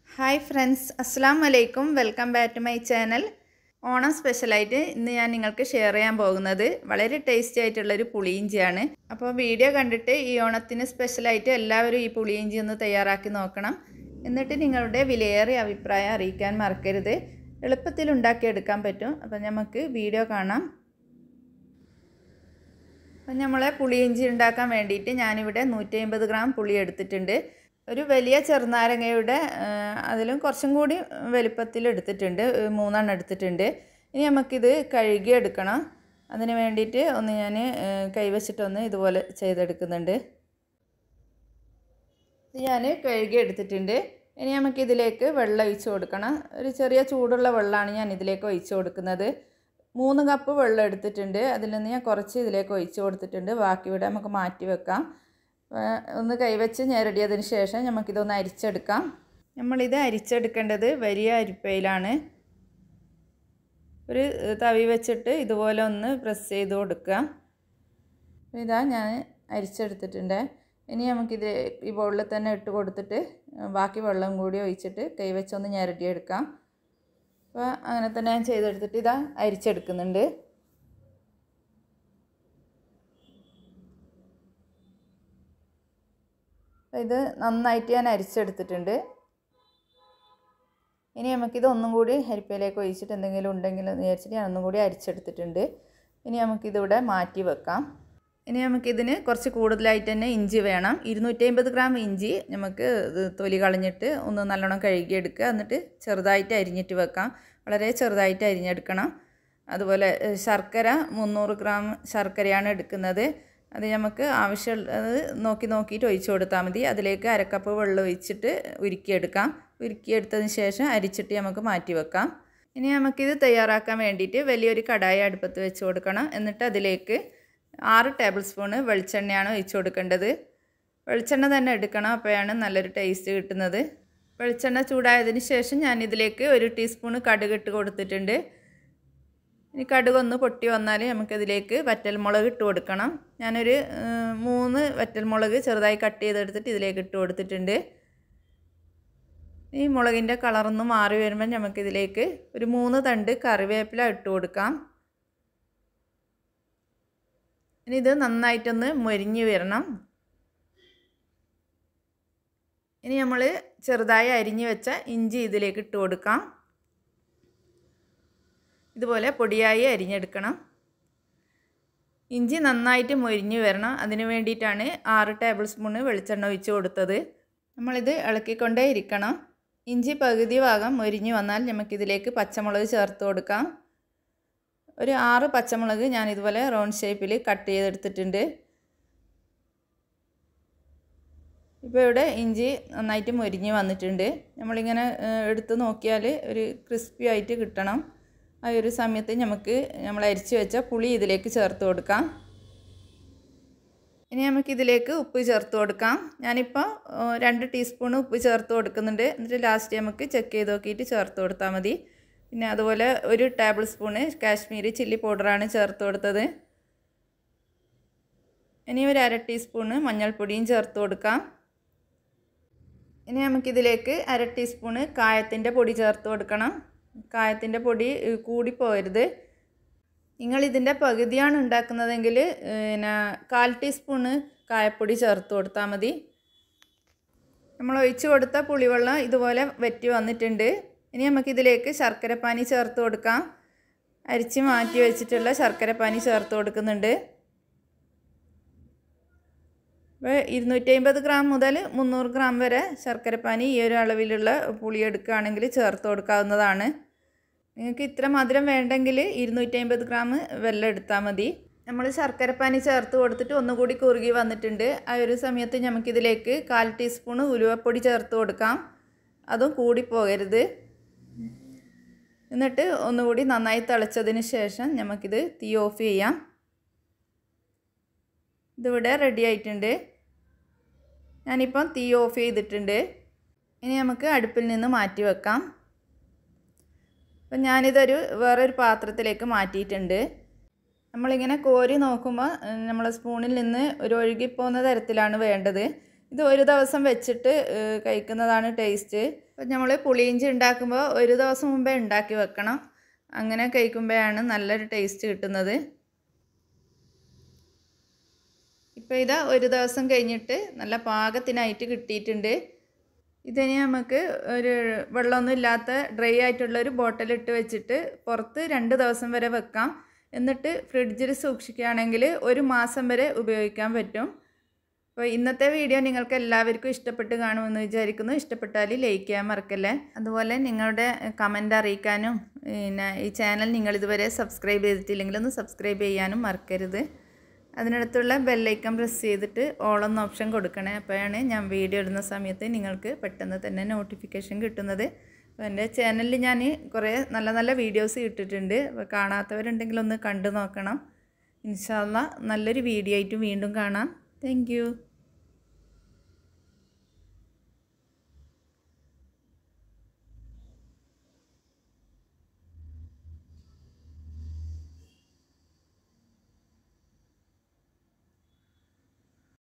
hi friends അസ്സാം വലൈക്കും welcome back to my channel Onam സ്പെഷ്യലായിട്ട് ഇന്ന് ഞാൻ നിങ്ങൾക്ക് ഷെയർ ചെയ്യാൻ പോകുന്നത് വളരെ ടേസ്റ്റി ആയിട്ടുള്ളൊരു പുളിയിഞ്ചിയാണ് അപ്പോൾ വീഡിയോ കണ്ടിട്ട് ഈ ഓണത്തിന് സ്പെഷ്യലായിട്ട് എല്ലാവരും ഈ പുളിയിഞ്ചി ഒന്ന് തയ്യാറാക്കി നോക്കണം എന്നിട്ട് നിങ്ങളുടെ വിലയേറിയ അഭിപ്രായം അറിയിക്കാൻ മറക്കരുത് എളുപ്പത്തിൽ ഉണ്ടാക്കിയെടുക്കാൻ പറ്റും അപ്പോൾ നമുക്ക് വീഡിയോ കാണാം അപ്പം നമ്മളെ പുളിയിഞ്ചി ഉണ്ടാക്കാൻ വേണ്ടിയിട്ട് ഞാനിവിടെ നൂറ്റി അമ്പത് ഗ്രാം പുളി എടുത്തിട്ടുണ്ട് ഒരു വലിയ ചെറുനാരങ്ങയുടെ അതിലും കുറച്ചും കൂടി വലിപ്പത്തിൽ എടുത്തിട്ടുണ്ട് മൂന്നെണ്ണം എടുത്തിട്ടുണ്ട് ഇനി നമുക്കിത് കഴുകി എടുക്കണം അതിന് വേണ്ടിയിട്ട് ഒന്ന് ഞാൻ കൈവച്ചിട്ടൊന്ന് ഇതുപോലെ ചെയ്തെടുക്കുന്നുണ്ട് ഇത് ഞാൻ കഴുകി എടുത്തിട്ടുണ്ട് ഇനി നമുക്കിതിലേക്ക് വെള്ളം ഒഴിച്ച് കൊടുക്കണം ഒരു ചെറിയ ചൂടുള്ള വെള്ളമാണ് ഞാൻ ഇതിലേക്ക് ഒഴിച്ച് കൊടുക്കുന്നത് മൂന്ന് കപ്പ് വെള്ളം എടുത്തിട്ടുണ്ട് അതിൽ നിന്ന് ഞാൻ കുറച്ച് ഇതിലേക്ക് ഒഴിച്ച് കൊടുത്തിട്ടുണ്ട് ബാക്കി ഇവിടെ നമുക്ക് മാറ്റി വെക്കാം ഒന്ന് കൈവച്ച് ഞെരടിയതിന് ശേഷം നമുക്കിതൊന്ന് അരിച്ചെടുക്കാം നമ്മളിത് അരിച്ചെടുക്കേണ്ടത് വലിയ അരിപ്പയിലാണ് ഒരു തവി വെച്ചിട്ട് ഇതുപോലെ ഒന്ന് പ്രസ് ചെയ്ത് കൊടുക്കുക ഇതാ ഞാൻ അരിച്ചെടുത്തിട്ടുണ്ട് ഇനി നമുക്കിത് ഈ ബൗളിൽ തന്നെ ഇട്ട് കൊടുത്തിട്ട് ബാക്കി വെള്ളം കൂടി ഒഴിച്ചിട്ട് കൈവച്ചൊന്ന് ഞെരടിയെടുക്കാം അപ്പോൾ അങ്ങനെ തന്നെ ഞാൻ ചെയ്തെടുത്തിട്ട് ഇതാ അരിച്ചെടുക്കുന്നുണ്ട് ഇത് നന്നായിട്ട് ഞാൻ അരിച്ചെടുത്തിട്ടുണ്ട് ഇനി നമുക്കിത് ഒന്നും കൂടി അരിപ്പയിലേക്ക് ഒഴിച്ചിട്ട് എന്തെങ്കിലും ഉണ്ടെങ്കിൽ എന്ന് വിചാരിച്ചിട്ട് ഞാൻ ഒന്നും കൂടി അരിച്ചെടുത്തിട്ടുണ്ട് ഇനി നമുക്കിതിവിടെ മാറ്റി വെക്കാം ഇനി നമുക്കിതിന് കുറച്ച് കൂടുതലായിട്ട് തന്നെ ഇഞ്ചി വേണം ഇരുന്നൂറ്റി അമ്പത് ഗ്രാം ഇഞ്ചി നമുക്ക് തൊലി കളഞ്ഞിട്ട് ഒന്ന് നല്ലോണം കഴുകിയെടുക്കുക എന്നിട്ട് ചെറുതായിട്ട് അരിഞ്ഞിട്ട് വെക്കാം വളരെ ചെറുതായിട്ട് അരിഞ്ഞെടുക്കണം അതുപോലെ ശർക്കര മുന്നൂറ് ഗ്രാം ശർക്കരയാണ് എടുക്കുന്നത് അത് നമുക്ക് ആവശ്യമുള്ളത് നോക്കി നോക്കിയിട്ട് ഒഴിച്ച് കൊടുത്താൽ മതി അതിലേക്ക് അരക്കപ്പ് വെള്ളം ഒഴിച്ചിട്ട് ഉരുക്കിയെടുക്കാം ഉരുക്കിയെടുത്തതിന് ശേഷം അരിച്ചിട്ട് നമുക്ക് മാറ്റി വെക്കാം ഇനി നമുക്കിത് തയ്യാറാക്കാൻ വേണ്ടിയിട്ട് വലിയൊരു കടായി അടുപ്പത്ത് വെച്ച് കൊടുക്കണം എന്നിട്ട് അതിലേക്ക് ആറ് ടേബിൾ സ്പൂണ് വെളിച്ചെണ്ണയാണ് ഒഴിച്ച് കൊടുക്കേണ്ടത് വെളിച്ചെണ്ണ തന്നെ എടുക്കണം അപ്പോഴാണ് നല്ലൊരു ടേസ്റ്റ് കിട്ടുന്നത് വെളിച്ചെണ്ണ ചൂടായതിന് ശേഷം ഞാൻ ഇതിലേക്ക് ഒരു ടീസ്പൂണ് കടുക് ഇട്ട് കൊടുത്തിട്ടുണ്ട് ഇനി കടുകൊന്ന് പൊട്ടി വന്നാൽ നമുക്കതിലേക്ക് വറ്റൽമുളക് ഇട്ട് കൊടുക്കണം ഞാനൊരു മൂന്ന് വറ്റൽമുളക് ചെറുതായി കട്ട് ചെയ്തെടുത്തിട്ട് ഇതിലേക്ക് ഇട്ട് കൊടുത്തിട്ടുണ്ട് ഈ മുളകിൻ്റെ കളറൊന്ന് മാറി വരുമ്പോൾ നമുക്കിതിലേക്ക് ഒരു മൂന്ന് തണ്ട് കറിവേപ്പില ഇട്ട് കൊടുക്കാം ഇനി ഇത് നന്നായിട്ടൊന്ന് മൊരിഞ്ഞ് വരണം ഇനി നമ്മൾ ചെറുതായി അരിഞ്ഞു വെച്ച ഇഞ്ചി ഇതിലേക്ക് ഇട്ട് കൊടുക്കാം ഇതുപോലെ പൊടിയായി അരിഞ്ഞെടുക്കണം ഇഞ്ചി നന്നായിട്ട് മൊരിഞ്ഞ് വരണം അതിന് വേണ്ടിയിട്ടാണ് ആറ് ടേബിൾ സ്പൂണ് വെളിച്ചെണ്ണ ഒഴിച്ച് കൊടുത്തത് നമ്മളിത് ഇളക്കിക്കൊണ്ടേ ഇരിക്കണം ഇഞ്ചി പകുതി ഭാഗം മൊരിഞ്ഞ് വന്നാൽ നമുക്കിതിലേക്ക് പച്ചമുളക് ചേർത്ത് കൊടുക്കാം ഒരു ആറ് പച്ചമുളക് ഞാൻ ഇതുപോലെ റൗണ്ട് ഷേപ്പിൽ കട്ട് ചെയ്തെടുത്തിട്ടുണ്ട് ഇപ്പോൾ ഇവിടെ ഇഞ്ചി നന്നായിട്ട് മൊരിഞ്ഞ് വന്നിട്ടുണ്ട് നമ്മളിങ്ങനെ എടുത്ത് നോക്കിയാൽ ഒരു ക്രിസ്പി ആയിട്ട് കിട്ടണം ആ ഒരു സമയത്ത് നമുക്ക് നമ്മൾ അരിച്ച് വെച്ച പുളി ഇതിലേക്ക് ചേർത്ത് കൊടുക്കാം ഇനി നമുക്കിതിലേക്ക് ഉപ്പ് ചേർത്ത് കൊടുക്കാം ഞാനിപ്പോൾ രണ്ട് ടീസ്പൂൺ ഉപ്പ് ചേർത്ത് കൊടുക്കുന്നുണ്ട് എന്നിട്ട് ലാസ്റ്റ് നമുക്ക് ചെക്ക് ചെയ്ത് നോക്കിയിട്ട് ചേർത്ത് കൊടുത്താൽ മതി പിന്നെ അതുപോലെ ഒരു ടേബിൾ സ്പൂണ് കാശ്മീരി ചില്ലി പൗഡറാണ് ചേർത്ത് കൊടുത്തത് ഇനി ഒരു അര ടീസ്പൂണ് മഞ്ഞൾപ്പൊടിയും ചേർത്ത് കൊടുക്കാം ഇനി നമുക്കിതിലേക്ക് അര ടീസ്പൂണ് കായത്തിൻ്റെ പൊടി ചേർത്ത് കൊടുക്കണം കായത്തിൻ്റെ പൊടി കൂടിപ്പോകരുത് നിങ്ങൾ ഇതിൻ്റെ പകുതിയാണ് ഉണ്ടാക്കുന്നതെങ്കിൽ പിന്നെ കാൽ ടീസ്പൂണ് കായപ്പൊടി ചേർത്ത് കൊടുത്താൽ മതി നമ്മൾ ഒഴിച്ച് കൊടുത്ത പുളിവെള്ളം ഇതുപോലെ വറ്റി വന്നിട്ടുണ്ട് ഇനി നമുക്കിതിലേക്ക് ശർക്കരപ്പാനി ചേർത്ത് കൊടുക്കാം അരിച്ച് മാറ്റി വെച്ചിട്ടുള്ള ശർക്കരപ്പാനി ചേർത്ത് കൊടുക്കുന്നുണ്ട് ഇപ്പോൾ ഇരുന്നൂറ്റി അമ്പത് ഗ്രാം മുതൽ മുന്നൂറ് ഗ്രാം വരെ ശർക്കരപ്പാനി ഈ ഒരു അളവിലുള്ള പുളി എടുക്കുകയാണെങ്കിൽ ചേർത്ത് കൊടുക്കാവുന്നതാണ് നിങ്ങൾക്ക് ഇത്ര മധുരം വേണ്ടെങ്കിൽ ഇരുന്നൂറ്റി അമ്പത് ഗ്രാം വെള്ളം എടുത്താൽ മതി നമ്മൾ ശർക്കരപ്പാനി ചേർത്ത് കൊടുത്തിട്ട് ഒന്നുകൂടി കുറുകി വന്നിട്ടുണ്ട് ആ ഒരു സമയത്ത് നമുക്കിതിലേക്ക് കാൽ ടീസ്പൂണ് ഉലുവപ്പൊടി ചേർത്ത് കൊടുക്കാം അതും കൂടി പോകരുത് എന്നിട്ട് ഒന്നുകൂടി നന്നായി തിളച്ചതിന് ശേഷം നമുക്കിത് തീ ഓഫ് ചെയ്യാം ഇതിവിടെ റെഡി ആയിട്ടുണ്ട് ഞാനിപ്പം തീ ഓഫ് ചെയ്തിട്ടുണ്ട് ഇനി നമുക്ക് അടുപ്പിൽ നിന്ന് മാറ്റി വെക്കാം അപ്പം ഞാനിതൊരു വേറൊരു പാത്രത്തിലേക്ക് മാറ്റിയിട്ടുണ്ട് നമ്മളിങ്ങനെ കോരി നോക്കുമ്പോൾ നമ്മൾ സ്പൂണിൽ നിന്ന് ഒരു ഒഴുകിപ്പോകുന്ന തരത്തിലാണ് വേണ്ടത് ഇത് ഒരു ദിവസം വെച്ചിട്ട് ഏഹ്, കഴിക്കുന്നതാണ് ടേസ്റ്റ് അപ്പോൾ നമ്മൾ പുളിയിഞ്ചി ഉണ്ടാക്കുമ്പോൾ ഒരു ദിവസം മുമ്പേ ഉണ്ടാക്കി വെക്കണം അങ്ങനെ കഴിക്കുമ്പോഴാണ് നല്ലൊരു ടേസ്റ്റ് കിട്ടുന്നത് ഇപ്പോൾ ഇതാ ഒരു ദിവസം കഴിഞ്ഞിട്ട് നല്ല പാകത്തിനായിട്ട് കിട്ടിയിട്ടുണ്ട് ഇതിനി നമുക്ക് ഒരു വെള്ളമൊന്നും ഇല്ലാത്ത ഡ്രൈ ആയിട്ടുള്ള ഒരു ബോട്ടിലിട്ട് വെച്ചിട്ട് പുറത്ത് രണ്ട് ദിവസം വരെ വെക്കാം എന്നിട്ട് ഫ്രിഡ്ജിൽ സൂക്ഷിക്കുകയാണെങ്കിൽ ഒരു മാസം വരെ ഉപയോഗിക്കാൻ പറ്റും അപ്പോൾ ഇന്നത്തെ വീഡിയോ നിങ്ങൾക്ക് എല്ലാവർക്കും ഇഷ്ടപ്പെട്ട് കാണുമെന്ന് വിചാരിക്കുന്നു ഇഷ്ടപ്പെട്ടാൽ ലൈക്ക് ചെയ്യാൻ മറക്കല്ലേ അതുപോലെ നിങ്ങളുടെ കമൻ്റ് അറിയിക്കാനും പിന്നെ ഈ ചാനൽ നിങ്ങൾ ഇതുവരെ സബ്സ്ക്രൈബ് ചെയ്തിട്ടില്ലെങ്കിൽ ഒന്ന് സബ്സ്ക്രൈബ് ചെയ്യാനും മറക്കരുത് അതിനടുത്തുള്ള ബെല്ലൈക്കൺ പ്രസ് ചെയ്തിട്ട് ഓളെന്ന ഓപ്ഷൻ കൊടുക്കണേ അപ്പോഴാണ് ഞാൻ വീഡിയോ ഇടുന്ന സമയത്ത് നിങ്ങൾക്ക് പെട്ടെന്ന് തന്നെ നോട്ടിഫിക്കേഷൻ കിട്ടുന്നത് അപ്പോൾ എൻ്റെ ചാനലിൽ ഞാൻ കുറേ നല്ല നല്ല വീഡിയോസ് ഇട്ടിട്ടുണ്ട് അപ്പോൾ കാണാത്തവരുണ്ടെങ്കിൽ ഒന്ന് കണ്ടു നോക്കണം ഇൻഷാല്ല നല്ലൊരു വീഡിയോ ആയിട്ട് വീണ്ടും കാണാം താങ്ക്